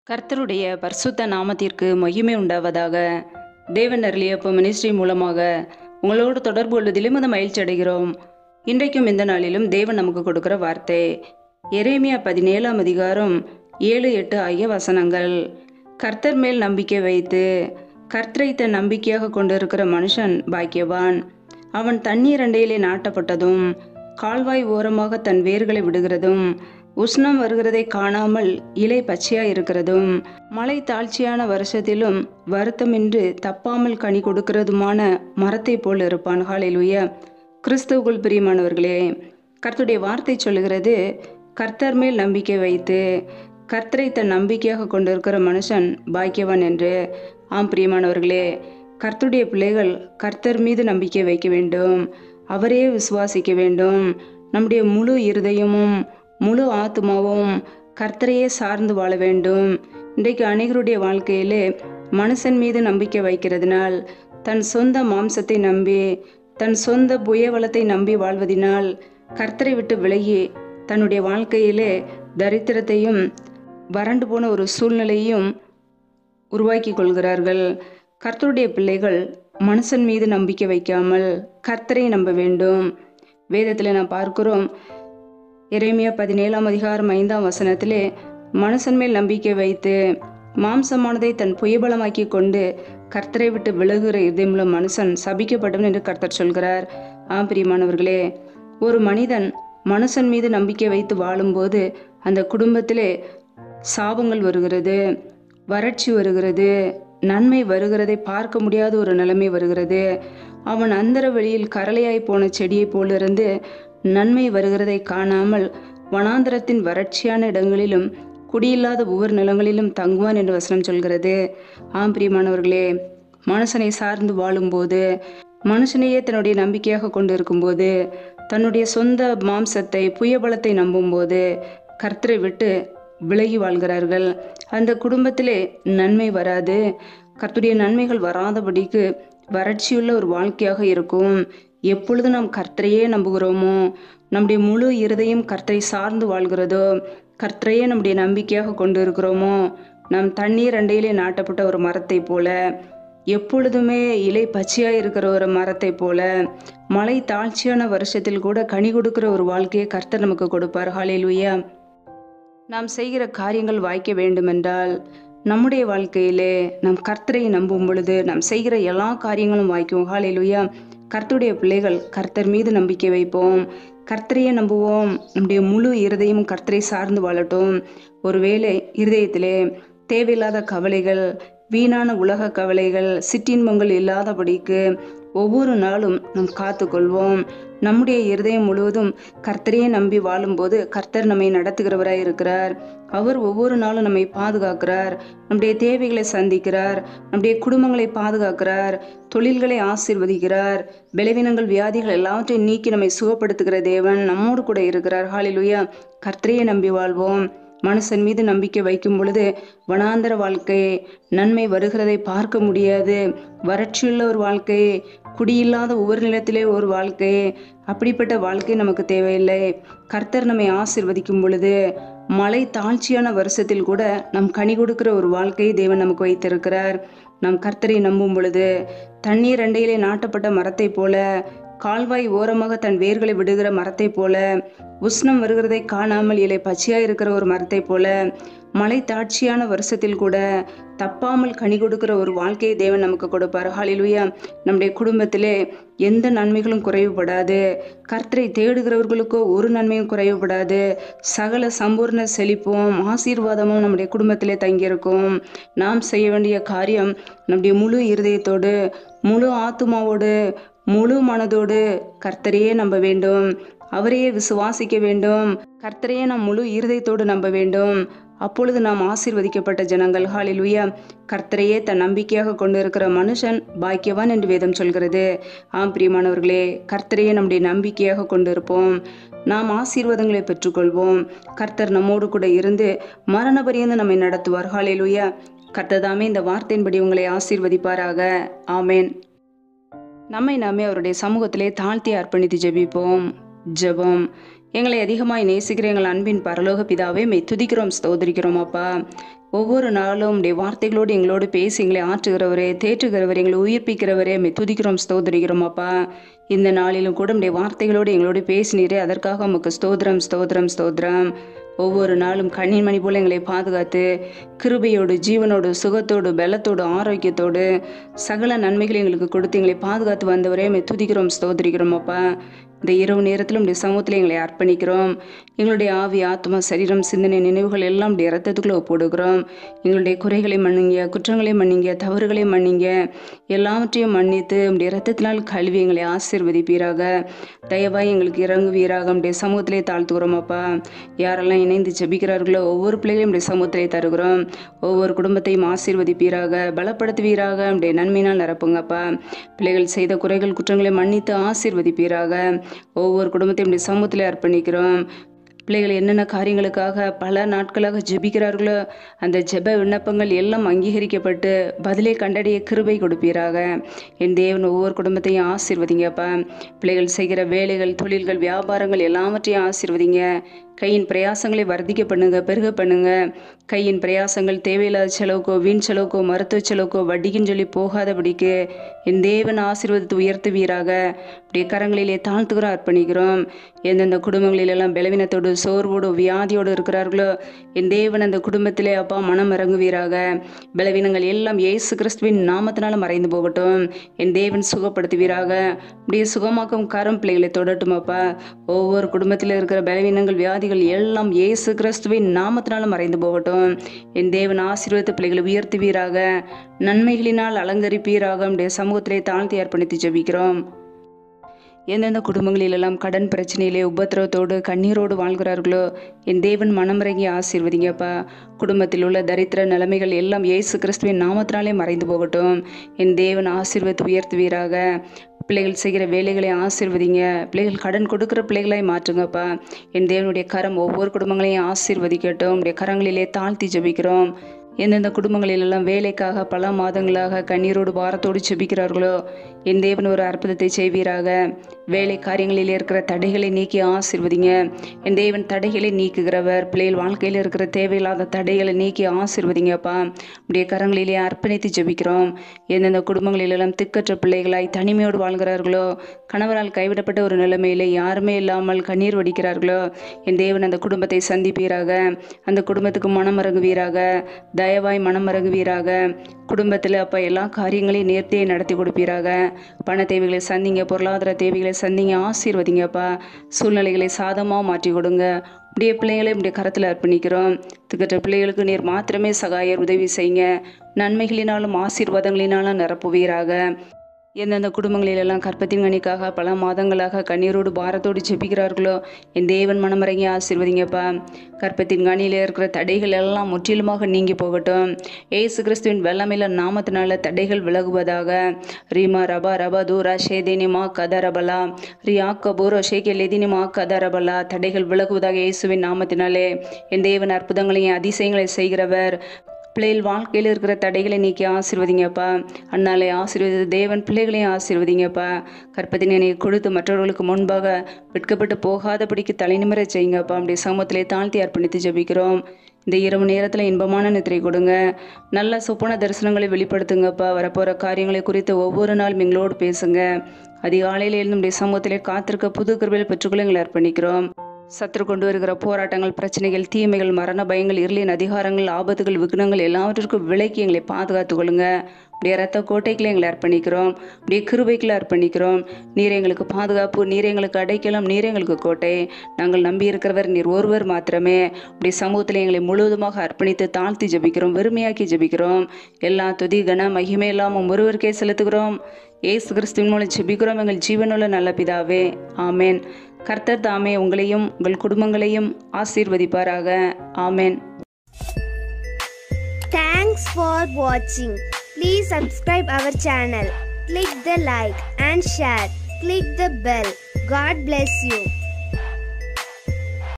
கர்த்தருடைய பரிசுத்த நாமத்திற்கு மகிமை உண்டாவதாக தேவன் அருளியப்ப மினிஸ்ட்ரி மூலமாக உங்களோடு தொடர்பு கொள்வதிலும் அந்த மகிழ்ச்சி அடைகிறோம் இன்றைக்கும் இந்த நாளிலும் தேவன் நமக்கு கொடுக்கிற வார்த்தை எரேமியா பதினேழாம் அதிகாரம் ஏழு எட்டு ஆகிய வசனங்கள் கர்த்தர் மேல் நம்பிக்கை வைத்து கர்த்தரை தன் நம்பிக்கையாக கொண்டிருக்கிற மனுஷன் பாக்கியவான் அவன் தண்ணீர் அண்டையிலே நாட்டப்பட்டதும் கால்வாய் ஓரமாக தன் வேர்களை விடுகிறதும் உஷ்ணம் வருகிறதை காணாமல் இலை பச்சையா இருக்கிறதும் மழை தாழ்ச்சியான வருஷத்திலும் வருத்தமின்றி தப்பாமல் கனி கொடுக்கிறதுமான மரத்தை போல் இருப்பான் ஹalleluya கிறிஸ்துவுக்குள் பிரியமானவர்களே கர்த்தருடைய வார்த்தை சொல்லுகிறது கர்த்தர் மேல் நம்பிக்கை வைத்து கர்த்தரை தன் நம்பிக்கையாக கொண்டிருக்கிற மனுஷன் பாக்கியவான் என்று ஆம் பிரியமானவர்களே கர்த்தருடைய பிள்ளைகள் கர்த்தர் மீது நம்பிக்கை வைக்க வேண்டும் அவரே விசுவாசிக்க வேண்டும் நம்முடைய முழு இருதயமும் முழு ஆத்மாவும் கர்த்தரையே சார்ந்து வாழ வேண்டும் இன்றைக்கு அநேகருடைய வாழ்க்கையிலே மனுஷன் மீது நம்பிக்கை வைக்கிறதுனால் தன் சொந்த மாம்சத்தை நம்பி தன் சொந்த புயவலத்தை நம்பி வாழ்வதினால் கர்த்தரை விட்டு விலகி தன்னுடைய வாழ்க்கையிலே தரித்திரத்தையும் வறண்டு போன ஒரு சூழ்நிலையும் உருவாக்கி கொள்கிறார்கள் கர்த்தருடைய பிள்ளைகள் மனுஷன் மீது நம்பிக்கை வைக்காமல் கர்த்தரை நம்ப வேண்டும் வேதத்தில் நாம் பார்க்கிறோம் எரேமியா பதினேழாம் அதிகாரம் ஐந்தாம் வசனத்திலே மனுஷன் மேல் நம்பிக்கை வைத்து மாம்சமானதை தன் புயபலமாக்கி கொண்டு கர்த்தரை விட்டு விலகுகிற இதயமுள்ள மனுஷன் சபிக்கப்பட்டவன் என்று கர்த்தர் சொல்கிறார் ஆம் பிரியமானவர்களே ஒரு மனிதன் மனுஷன் மீது நம்பிக்கை வைத்து வாழும்போது அந்த குடும்பத்திலே சாபங்கள் வருகிறது வறட்சி வருகிறது நன்மை வருகிறதை பார்க்க முடியாத ஒரு நிலைமை வருகிறது அவன் அந்தர வெளியில் கரளையாய் போன செடியைப் போலிருந்து நன்மை வருகிறதை காணாமல் வனாந்தரத்தின் வறட்சியான இடங்களிலும் குடியில்லாத ஒவ்வொரு நிலங்களிலும் தங்குவான் என்று வசனம் சொல்கிறது ஆம் பிரியமானவர்களே மனுஷனை சார்ந்து வாழும்போது மனுஷனையே தன்னுடைய நம்பிக்கையாக கொண்டு இருக்கும்போது தன்னுடைய சொந்த மாம்சத்தை புயபலத்தை நம்பும்போது கர்த்தரை விட்டு விலகி வாழ்கிறார்கள் அந்த குடும்பத்திலே நன்மை வராது கர்த்துடைய நன்மைகள் வராதபடிக்கு வறட்சியுள்ள ஒரு வாழ்க்கையாக இருக்கும் எப்பொழுது நாம் கர்த்தரையே நம்புகிறோமோ நம்முடைய முழு இருதயம் கர்த்தரை சார்ந்து வாழ்கிறதோ கர்த்தரையே நம்முடைய நம்பிக்கையாக கொண்டு இருக்கிறோமோ நம் தண்ணீர் அண்டையிலே நாட்டப்பட்ட ஒரு மரத்தை போல எப்பொழுதுமே இலை பச்சையா இருக்கிற ஒரு மரத்தை போல மழை தாழ்ச்சியான வருஷத்தில் கூட கனி கொடுக்கிற ஒரு வாழ்க்கையை கர்த்தர் நமக்கு கொடுப்பார் ஹalleluya நாம் செய்கிற காரியங்கள் வாய்க்க வேண்டுமென்றால் நம்முடைய வாழ்க்கையிலே நம் கர்த்தரை நம்பும் பொழுது நாம் செய்கிற எல்லா காரியங்களும் வாய்க்கும் ஹalleluya கர்த்தருடைய பிள்ளைகள் கர்த்தர் மீது நம்பிக்கை வைப்போம் கர்த்தரையே நம்புவோம் நம்முடைய முழு இருதயமும் கர்த்தரை சார்ந்து வாழட்டும் ஒருவேளை இருதயத்திலே தேவையில்லாத கவலைகள் வீணான உலக கவலைகள் சிற்றின்பங்கள் இல்லாதபடிக்கு ஒவ்வொரு நாளும் நாம் காத்துக்கொள்வோம் நம்முடைய இருதயம் முழுவதும் கர்த்தரையே நம்பி வாழும்போது கர்த்தர் நம்மை நடத்துகிறவராய் இருக்கிறார் அவர் ஒவ்வொரு நாளும் நம்மை பாதுகாக்கிறார் நம்முடைய தேவைகளை சந்திக்கிறார் நம்முடைய குடும்பங்களை பாதுகாக்கிறார் தொழில்களை ஆசீர்வதிக்கிறார் பலவீனங்கள் வியாதிகள் எல்லாவற்றையும் நீக்கி நம்மை சுகப்படுத்துகிற தேவன் நம்மோடு கூட இருக்கிறார் ஹாலிலுயா கர்த்தரையே நம்பி வாழ்வோம் மனுஷன் மீது நம்பிக்கை வைக்கும் பொழுது வனாந்தர வாழ்க்கை நன்மை வருகிறதை பார்க்க முடியாது வறட்சியுள்ள ஒரு வாழ்க்கை குடியில்லாத ஒவ்வொரு நிலத்திலே ஒரு வாழ்க்கை அப்படிப்பட்ட வாழ்க்கை நமக்கு தேவையில்லை கர்த்தர் நம்மை ஆசிர்வதிக்கும் பொழுது மழை தாழ்ச்சியான வருஷத்தில் கூட நம் கனி கொடுக்கிற ஒரு வாழ்க்கையை தேவன் நமக்கு வைத்திருக்கிறார் நம் கர்த்தரை நம்பும் பொழுது தண்ணீர் அண்டையிலே நாட்டப்பட்ட மரத்தை போல கால்வாய் ஓரமாக தன் வேர்களை விடுகிற மரத்தை போல உஷ்ணம் வருகிறதை காணாமல் இலை பச்சையா இருக்கிற ஒரு மரத்தை போல மழை தாட்சியான வருஷத்தில் கூட தப்பாமல் கனி கொடுக்கிற ஒரு வாழ்க்கையை தேவன் நமக்கு கொடுப்பார் ஹாலிலுயா நம்முடைய குடும்பத்திலே எந்த நன்மைகளும் குறைவுபடாது கர்த்தரை தேடுகிறவர்களுக்கோ ஒரு நன்மையும் குறைவுபடாது சகல சம்பூர்ண செழிப்பும் ஆசீர்வாதமும் நம்முடைய குடும்பத்திலே தங்கியிருக்கும் நாம் செய்ய வேண்டிய காரியம் நம்முடைய முழு இருதயத்தோடு முழு ஆத்துமாவோடு முழு மனதோடு கர்த்தரையே நம்ப வேண்டும் அவரையே விசுவாசிக்க வேண்டும் கர்த்தரையே நாம் முழு இருதயத்தோடு நம்ப வேண்டும் அப்பொழுது நாம் ஆசீர்வதிக்கப்பட்ட ஜனங்கள் ஹாலிலுயா கர்த்தரையே தன் நம்பிக்கையாக கொண்டு இருக்கிற மனுஷன் பாக்கியவான் என்று வேதம் சொல்கிறது ஆம் பிரியமானவர்களே கர்த்தரையே நம்முடைய நம்பிக்கையாக கொண்டு இருப்போம் நாம் ஆசீர்வாதங்களை பெற்றுக்கொள்வோம் கர்த்தர் நம்மோடு கூட இருந்து மரண பரியந்து நம்மை நடத்துவார் ஹாலிலுயா கர்த்ததாமே இந்த வார்த்தையின்படி உங்களை ஆசீர்வதிப்பாராக ஆமேன் நம்மை நாமே அவருடைய சமூகத்திலே தாழ்த்தி அர்ப்பணித்து ஜெபிப்போம் ஜெபம் எங்களை அதிகமாய் நேசிக்கிற எங்கள் அன்பின் பரலோக பிதாவே மெய் துதிக்கிறோம் ஸ்தோதரிக்கிறோம் அப்பா ஒவ்வொரு நாளும் உடைய வார்த்தைகளோடு எங்களோடு பேசி எங்களை ஆற்றுகிறவரே தேற்றுகிறவரே எங்களை உயிர்ப்பிக்கிறவரே மெய் துதிக்கிறோம் ஸ்தோதரிக்கிறோம் அப்பா இந்த நாளிலும் கூட உடைய வார்த்தைகளோடு எங்களோடு பேசினீரே அதற்காக உமக்கு ஸ்தோத்திரம் ஸ்தோத்திரம் ஸ்தோத்திரம் ஒவ்வொரு நாளும் கண்ணின் மணி போல எங்களை பாதுகாத்து கிருபையோடு ஜீவனோடு சுகத்தோடு பலத்தோடு ஆரோக்கியத்தோடு சகல நன்மைகளை எங்களுக்கு கொடுத்து எங்களை பாதுகாத்து வந்தவரே மெய் துதிக்கிறோம் ஸ்தோத்திரிக்கிறோம் அப்பா இந்த இரவு நேரத்திலும் உடைய சமூகத்தில் எங்களை அர்ப்பணிக்கிறோம் எங்களுடைய ஆவி ஆத்மா சரீரம் சிந்தனை நினைவுகள் எல்லாம் உடைய ரத்தத்துக்குள்ளே ஒப்புடுகிறோம் எங்களுடைய குறைகளை மன்னிங்க குற்றங்களை மன்னிங்க தவறுகளை மன்னிங்க எல்லாவற்றையும் மன்னித்து உடைய ரத்தத்தினால் கல்வி எங்களை ஆசீர்வதிப்பீராக தயவாய் எங்களுக்கு இறங்குவீராக உடைய சமூகத்திலே தாழ்த்துகிறோம் அப்பா யாரெல்லாம் இணைந்து ஜெபிக்கிறார்களோ ஒவ்வொரு பிள்ளைகளையும் உடைய சமூகத்திலே தருகிறோம் ஒவ்வொரு குடும்பத்தையும் ஆசீர்வதிப்பீராக பலப்படுத்துவீராக உடைய நன்மையினால் நிரப்புங்கப்பா பிள்ளைகள் செய்த குறைகள் குற்றங்களை மன்னித்து ஆசீர்வதிப்பீராக ஒவ்வொரு குடும்பத்தையும் உடைய சமூகத்திலே அர்ப்பணிக்கிறோம் பிள்ளைகள் என்னென்ன காரியங்களுக்காக பல நாட்களாக ஜெபிக்கிறார்களோ அந்த ஜெப விண்ணப்பங்கள் எல்லாம் அங்கீகரிக்கப்பட்டு பதிலை கண்டடைய கிருபை கொடுப்பீராக என் தேவன் ஒவ்வொரு குடும்பத்தையும் ஆசீர்வதிங்கப்பா பிள்ளைகள் செய்கிற வேலைகள் தொழில்கள் வியாபாரங்கள் எல்லாவற்றையும் ஆசீர்வதிங்க கையின் பிரயாசங்களை வர்த்திக்க பண்ணுங்க பெருக பண்ணுங்க கையின் பிரயாசங்கள் தேவையில்லாத செலவுக்கோ வீண் செலவுக்கோ மருத்துவ செலவுக்கோ வட்டிக்குன்னு சொல்லி போகாதபடிக்கு என் தேவன் ஆசீர்வதித்து உயர்த்துவீராக அப்படியே கரங்களிலே தாழ்த்துகிறோம் அர்ப்பணிக்கிறோம் எந்தெந்த குடும்பங்களிலெல்லாம் பலவீனத்தோடு சோர்வோடு வியாதியோடு இருக்கிறார்களோ என் தேவன் அந்த குடும்பத்திலே அப்பா மனம் இறங்குவீராக பலவீனங்கள் எல்லாம் இயேசு கிறிஸ்துவின் நாமத்தினால மறைந்து போகட்டும் என் தேவன் சுகப்படுத்துவீராக அப்படியே சுகமாக்கும் கரம் பிள்ளைகளை தொடட்டும் அப்பா ஒவ்வொரு குடும்பத்தில் இருக்கிற பலவீனங்கள் வியாதிகள் எல்லாம் இயேசு கிறிஸ்துவின் நாமத்தினால மறைந்து போகட்டும் என் தேவன் ஆசீர்வதித்த பிள்ளைகளை உயர்த்துவீராக நன்மைகளினால் அலங்கரிப்பீராக நம்முடைய சமூகத்திலே தாழ்த்தி அர்ப்பணித்து ஜெபிக்கிறோம் எந்தெந்த குடும்பங்களிலெல்லாம் கடன் பிரச்சனையிலே உபத்திரவத்தோடு கண்ணீரோடு வாழ்கிறார்களோ என் தேவன் மனமிறங்கி ஆசீர்வதிங்கப்பா குடும்பத்தில் உள்ள தரித்திர நிலைமைகள் எல்லாம் இயேசு கிறிஸ்துவின் நாமத்தினாலே மறைந்து போகட்டும் என் தேவன் ஆசீர்வதித்து உயர்த்துவீராக பிள்ளைகள் செய்கிற வேலைகளை ஆசீர்வதிங்க பிள்ளைகள் கடன் கொடுக்குற பிள்ளைகளாய் மாற்றுங்கப்பா என் தேவனுடைய கரம் ஒவ்வொரு குடும்பங்களையும் ஆசீர்வதிக்கட்டும் உடைய கரங்களிலே தாழ்த்தி ஜெபிக்கிறோம் எந்தெந்த குடும்பங்களிலெல்லாம் வேலைக்காக பல மாதங்களாக கண்ணீரோடு பாரத்தோடு செபிக்கிறார்களோ என் தேவன் ஒரு அற்புதத்தை செய்வீராக வேலை காரியங்களில் இருக்கிற தடைகளை நீக்கி ஆசிர்வதிங்க என் தேவன் தடைகளை நீக்குகிறவர் பிள்ளைகள் வாழ்க்கையில் இருக்கிற தேவையில்லாத தடைகளை நீக்கி ஆசிர்வதிங்கப்பா அப்படியே கரங்களிலே அர்ப்பணித்து ஜெபிக்கிறோம் எந்தெந்த குடும்பங்களிலெல்லாம் திக்கற்ற பிள்ளைகளாய் தனிமையோடு வாழ்கிறார்களோ கணவரால் கைவிடப்பட்ட ஒரு நிலைமையிலே யாருமே இல்லாமல் கண்ணீர் வடிக்கிறார்களோ என் தேவன் அந்த குடும்பத்தை சந்திப்பீராக அந்த குடும்பத்துக்கு மனம் இறங்குவீராக தயவாய் மனம் இறங்குவீராக குடும்பத்தில் அப்போ எல்லா காரியங்களையும் நேர்த்தியை நடத்தி கொடுப்பீராக பண தேவைகளை சந்திங்க பொருளாதார தேவைகளை சந்திங்க ஆசீர்வதிங்கப்பா சூழ்நிலைகளை சாதமாக மாற்றி கொடுங்க இப்படியே பிள்ளைகளை இப்படி கரத்தில் அர்ப்பணிக்கிறோம் திக்கற்ற பிள்ளைகளுக்கு நீர் மாத்திரமே சகாயர் உதவி செய்யுங்க நன்மைகளினாலும் ஆசீர்வாதங்களினாலும் நிரப்புவீராக எந்தெந்த குடும்பங்களிலெல்லாம் கற்பத்தின் கனிக்காக பல மாதங்களாக கண்ணீரோடு பாரத்தோடு ஜெபிக்கிறார்களோ என் தேவன் மனமரங்கி ஆசீர்வதிங்கப்பா கற்பத்தின் கனியில் இருக்கிற தடைகள் எல்லாம் முற்றிலுமாக நீங்கி போகட்டும் ஏசு கிறிஸ்துவின் வெள்ளமில்ல நாமத்தினால தடைகள் விலகுவதாக ரீமா ரபா ரபா தூரா ஷேதேனிமா கதரபலா ரியா கபூரோ ஷேகே லெதினிமா கதரபலா தடைகள் விலகுவதாக இயேசுவின் நாமத்தினாலே என் தேவன் அற்புதங்களையும் அதிசயங்களை செய்கிறவர் பிள்ளைகள் வாழ்க்கையில் இருக்கிற தடைகளை நீக்கி ஆசீர்வதிங்கப்பா அண்ணாலே ஆசீர்வதி தேவன் பிள்ளைகளையும் ஆசீர்வதிங்கப்பா கற்பத்தினை நீ கொடுத்து மற்றவர்களுக்கு முன்பாக வெட்கப்பட்டு போகாதபடிக்கு தலைநிமிர செய்யுங்கப்பா அப்படியே சமூகத்திலே தாழ்த்தி அர்ப்பணித்து ஜெபிக்கிறோம் இந்த இரவு நேரத்தில் இன்பமான நித்திரை கொடுங்க நல்ல சொப்பன தரிசனங்களை வெளிப்படுத்துங்கப்பா வரப்போகிற காரியங்களை குறித்து ஒவ்வொரு நாளும் எங்களோடு பேசுங்க அதிகாலையில் எழுந்து நம்முடைய சமூகத்திலே காத்திருக்க புது கிருபையில் பெற்றுக்கொள்ள எங்களை அர்ப்பணிக்கிறோம் சத்துரு கொண்டு வருகிற போராட்டங்கள் பிரச்சனைகள் தீமைகள் மரண பயங்கள் இருளின் அதிகாரங்கள் ஆபத்துகள் விக்னங்கள் எல்லாவற்றிற்கும் விலைக்கு எங்களை பாதுகாத்துக் கொள்ளுங்க அப்படியே ரத்த கோட்டைக்குள்ள எங்களை அர்ப்பணிக்கிறோம் அப்படியே கிருபைக்குள்ள அர்ப்பணிக்கிறோம் நீர் எங்களுக்கு பாதுகாப்பு நீர் எங்களுக்கு அடைக்கலம் நீர் எங்களுக்கு கோட்டை நாங்கள் நம்பி இருக்கிறவர் நீர் ஒருவர் மாத்திரமே அப்படி சமூகத்தில் எங்களை முழுவதுமாக அர்ப்பணித்து தாழ்த்தி ஜெபிக்கிறோம் வெறுமையாக்கி ஜெபிக்கிறோம் எல்லா துதி கன மகிமை இல்லாமல் ஒருவருக்கே செலுத்துகிறோம் ஏசு கிறிஸ்துவின் மூலம் ஜெபிக்கிறோம் எங்கள் ஜீவனுள்ள நல்ல பிதாவே ஆமேன் கர்த்தர் தாமே உங்களையும் உங்கள் குடும்பங்களையும் ஆசீர்வதிப்பாராக ஆமேன் Thanks for watching. Please subscribe our channel. Click the like and share. Click the bell. God bless you.